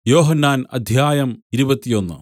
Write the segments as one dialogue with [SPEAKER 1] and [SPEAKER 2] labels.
[SPEAKER 1] യോഹന്നാൻ അദ്ധ്യായം ഇരുപത്തിയൊന്ന്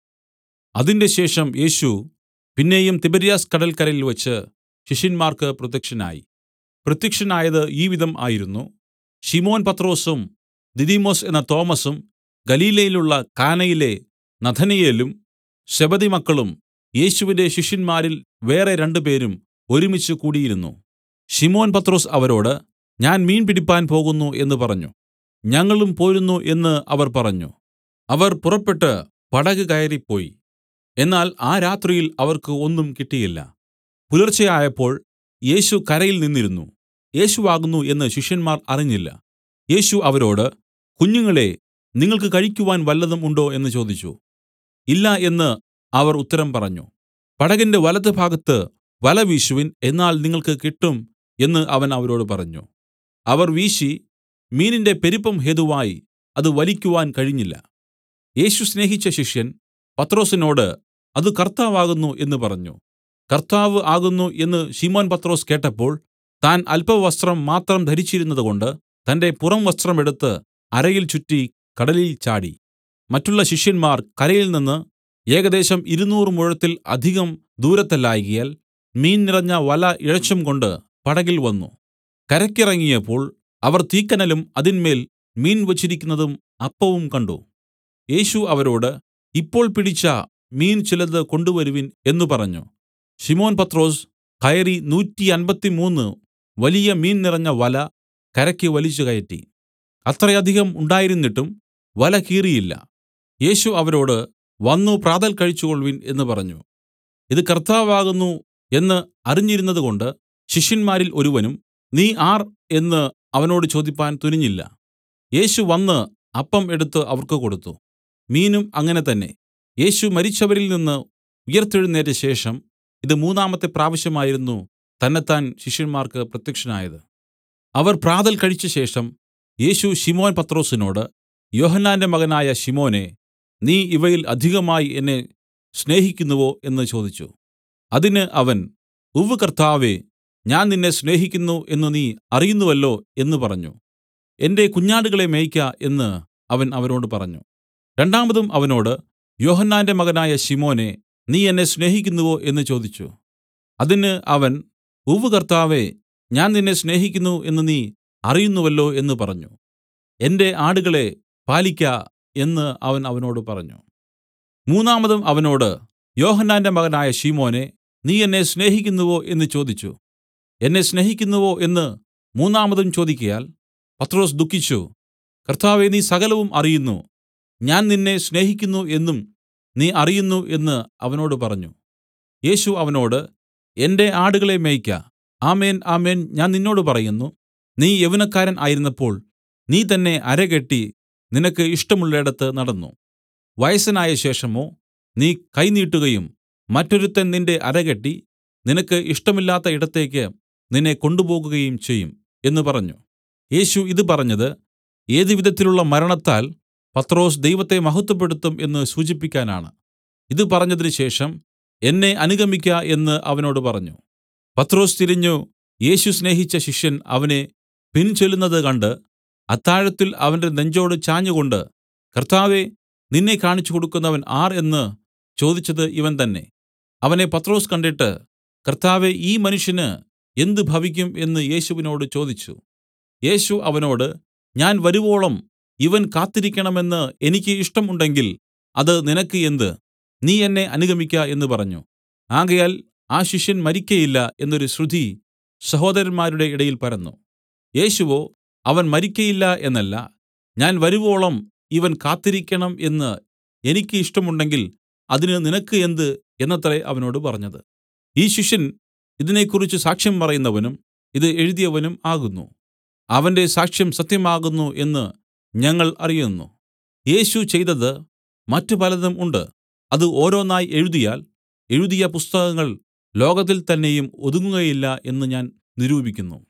[SPEAKER 1] അതിൻറെശേഷം യേശു പിന്നെയും തിബര്യാസ് കടല്ക്കരയിൽ വെച്ച് ശിഷ്യന്മാർക്ക് പ്രത്യക്ഷനായി പ്രത്യക്ഷനായത് ഈ വിധം ആയിരുന്നു ശിമോൻ പത്രൊസും ദിദിമൊസ് എന്ന തോമസും ഗലീലയിലുള്ള കാനയിലെ നഥനയേലും സെബെദിമക്കളും യേശുവിന്റെ ശിഷ്യന്മാരിൽ വേറെ രണ്ടുപേരും ഒരുമിച്ച് കൂടിയിരുന്നു ശിമോൻ പത്രൊസ് അവരോട് ഞാൻ മീൻ പിടിപ്പാൻ പോകുന്നു എന്ന് പറഞ്ഞു ഞങ്ങളും പോരുന്നു എന്ന് അവർ പറഞ്ഞു അവർ പുറപ്പെട്ട് പടക് കയറിപ്പോയി എന്നാൽ ആ രാത്രിയിൽ അവർക്ക് ഒന്നും കിട്ടിയില്ല പുലർച്ചെ ആയപ്പോൾ യേശു കരയിൽ നിന്നിരുന്നു യേശു ആകുന്നു എന്ന് ശിഷ്യന്മാർ അറിഞ്ഞില്ല യേശു അവരോട് കുഞ്ഞുങ്ങളെ നിങ്ങൾക്ക് കഴിക്കുവാൻ വല്ലതും ഉണ്ടോ എന്ന് ചോദിച്ചു ഇല്ല എന്ന് അവർ ഉത്തരം പറഞ്ഞു പടകിന്റെ വലത്തുഭാഗത്ത് വല വീശുവിൻ എന്നാൽ നിങ്ങൾക്ക് കിട്ടും എന്ന് അവൻ അവരോട് പറഞ്ഞു അവർ വീശി മീനിന്റെ പെരുപ്പം ഹേതുവായി അത് വലിക്കുവാൻ കഴിഞ്ഞില്ല യേശു സ്നേഹിച്ച ശിഷ്യൻ പത്രൊസിനോട് അത് കർത്താവ് ആകുന്നു എന്ന് പറഞ്ഞു കർത്താവ് ആകുന്നു എന്ന് ശിമോൻ പത്രൊസ് കേട്ടപ്പോൾ താൻ അല്പവസ്ത്രം മാത്രം ധരിച്ചിരുന്നതുകൊണ്ട് തന്റെ പുറംവസ്ത്രം എടുത്ത് അരയിൽ ചുറ്റി കടലിൽ ചാടി മറ്റുള്ള ശിഷ്യന്മാർ കരയിൽ നിന്ന് ഏകദേശം ഇരുനൂറ് മുഴത്തിൽ അധികം ദൂരത്തല്ലായ്കയാൽ മീൻ നിറഞ്ഞ വല ഇഴച്ചുംകൊണ്ട് പടകിൽ വന്നു കരയ്ക്കിറങ്ങിയപ്പോൾ അവർ തീക്കനലും അതിന്മേൽ മീൻ വച്ചിരിക്കുന്നതും അപ്പവും കണ്ട് യേശു അവരോട് ഇപ്പോൾ പിടിച്ച മീൻ ചിലത് കൊണ്ടുവരുവിൻ എന്നു പറഞ്ഞു ശിമോൻ പത്രൊസ് കയറി നൂറ്റി അമ്പത്തിമൂന്ന് വലിയ മീൻ നിറഞ്ഞ വല കരയ്ക്ക് വലിച്ചു കയറ്റി അത്രയധികം ഉണ്ടായിരുന്നിട്ടും വല കീറിയില്ല യേശു അവരോട് വന്നു പ്രാതൽ കഴിച്ചുകൊൾവിൻ എന്ന് പറഞ്ഞു ഇത് കർത്താവാകുന്നു എന്ന് അറിഞ്ഞിരുന്നതുകൊണ്ട് ശിഷ്യന്മാരിൽ ഒരുവനും നീ ആർ എന്ന് അവനോട് ചോദിപ്പാൻ തുനിഞ്ഞില്ല യേശു വന്നു അപ്പം എടുത്തു അവർക്ക് കൊടുത്തു മീനും അങ്ങനെ തന്നെ യേശു മരിച്ചവരിൽ നിന്ന് ഉയിർത്തെഴുന്നേറ്റ ശേഷം ഇത് മൂന്നാമത്തെ പ്രാവശ്യമായിരുന്നു തന്നെത്താൻ ശിഷ്യന്മാർക്ക് പ്രത്യക്ഷനായത് അവർ പ്രാതൽ കഴിച്ചശേഷം യേശു ശിമോൻ പത്രൊസിനോട് യോഹന്നാന്റെ മകനായ ശിമോനെ നീ ഇവയിൽ അധികമായി എന്നെ സ്നേഹിക്കുന്നുവോ എന്ന് ചോദിച്ചു അതിന് അവൻ ഉവ്വ് കർത്താവേ ഞാൻ നിന്നെ സ്നേഹിക്കുന്നു എന്ന് നീ അറിയുന്നുവല്ലോ എന്ന് പറഞ്ഞു എന്റെ കുഞ്ഞാടുകളെ മേയ്ക്ക എന്ന് അവൻ അവനോട് പറഞ്ഞു രണ്ടാമതും അവനോട് യോഹന്നാന്റെ മകനായ ശിമോനെ നീ എന്നെ സ്നേഹിക്കുന്നുവോ എന്ന് ചോദിച്ചു അതിന് അവൻ ഉവ്വ് കർത്താവേ ഞാൻ നിന്നെ സ്നേഹിക്കുന്നു എന്ന് നീ അറിയുന്നുവല്ലോ എന്ന് പറഞ്ഞു എന്റെ ആടുകളെ പാലിക്ക എന്ന് അവൻ അവനോട് പറഞ്ഞു മൂന്നാമതും അവനോട് യോഹന്നാന്റെ മകനായ ശിമോനെ നീ എന്നെ സ്നേഹിക്കുന്നുവോ എന്ന് ചോദിച്ചു എന്നെ സ്നേഹിക്കുന്നുവോ എന്ന് മൂന്നാമതും ചോദിക്കയാൽ പത്രോസ് ദുഃഖിച്ചു കർത്താവെ നീ സകലവും അറിയുന്നു ഞാൻ നിന്നെ സ്നേഹിക്കുന്നു എന്നും നീ അറിയുന്നു എന്ന് അവനോട് പറഞ്ഞു യേശു അവനോട് എന്റെ ആടുകളെ മേയ്ക്ക ആമേൻ ആമേൻ ഞാൻ നിന്നോട് പറയുന്നു നീ യൗവനക്കാരൻ ആയിരുന്നപ്പോൾ നീ തന്നെ അരകെട്ടി നിനക്ക് ഇഷ്ടമുള്ളേടത്ത് നടന്നു വയസ്സനായ ശേഷമോ നീ കൈ നീട്ടുകയും മറ്റൊരുത്തൻ നിന്റെ അരകെട്ടി നിനക്ക് ഇഷ്ടമില്ലാത്ത ഇടത്തേക്ക് നിന്നെ കൊണ്ടുപോകുകയും ചെയ്യും എന്ന് പറഞ്ഞു യേശു ഇത് പറഞ്ഞത് ഏത് വിധത്തിലുള്ള മരണത്താൽ പത്രോസ് ദൈവത്തെ മഹത്വപ്പെടുത്തും എന്ന് സൂചിപ്പിക്കാനാണ് ഇത് പറഞ്ഞതിന് ശേഷം എന്നെ അനുഗമിക്ക എന്ന് അവനോട് പറഞ്ഞു പത്രോസ് തിരിഞ്ഞു യേശു സ്നേഹിച്ച ശിഷ്യൻ അവനെ പിൻചൊല്ലുന്നത് കണ്ട് അത്താഴത്തിൽ അവന്റെ നെഞ്ചോട് ചാഞ്ഞുകൊണ്ട് കർത്താവെ നിന്നെ കാണിച്ചു കൊടുക്കുന്നവൻ ആർ എന്ന് ചോദിച്ചത് ഇവൻ തന്നെ അവനെ പത്രോസ് കണ്ടിട്ട് കർത്താവെ ഈ മനുഷ്യന് എന്ത് ഭവിക്കും എന്ന് യേശുവിനോട് ചോദിച്ചു യേശു അവനോട് ഞാൻ വരുവോളം ഇവൻ കാത്തിരിക്കണമെന്ന് എനിക്ക് ഇഷ്ടം ഉണ്ടെങ്കിൽ അത് നിനക്ക് എന്ത് നീ എന്നെ അനുഗമിക്ക എന്ന് പറഞ്ഞു ആകയാൽ ആ ശിഷ്യൻ മരിക്കയില്ല എന്നൊരു ശ്രുതി സഹോദരന്മാരുടെ ഇടയിൽ പരന്നു യേശുവോ അവൻ മരിക്കയില്ല എന്നല്ല ഞാൻ വരുവോളം ഇവൻ കാത്തിരിക്കണം എന്ന് എനിക്ക് ഇഷ്ടമുണ്ടെങ്കിൽ അതിന് നിനക്ക് എന്ത് എന്നത്രേ അവനോട് പറഞ്ഞത് ഈ ശിഷ്യൻ ഇതിനെക്കുറിച്ച് സാക്ഷ്യം പറയുന്നവനും ഇത് എഴുതിയവനും ആകുന്നു അവന്റെ സാക്ഷ്യം സത്യമാകുന്നു എന്ന് ഞങ്ങൾ അറിയുന്നു യേശു ചെയ്തത് മറ്റു പലതും ഉണ്ട് അത് ഓരോന്നായി എഴുതിയാൽ എഴുതിയ പുസ്തകങ്ങൾ ലോകത്തിൽ തന്നെയും ഒതുങ്ങുകയില്ല എന്ന് ഞാൻ നിരൂപിക്കുന്നു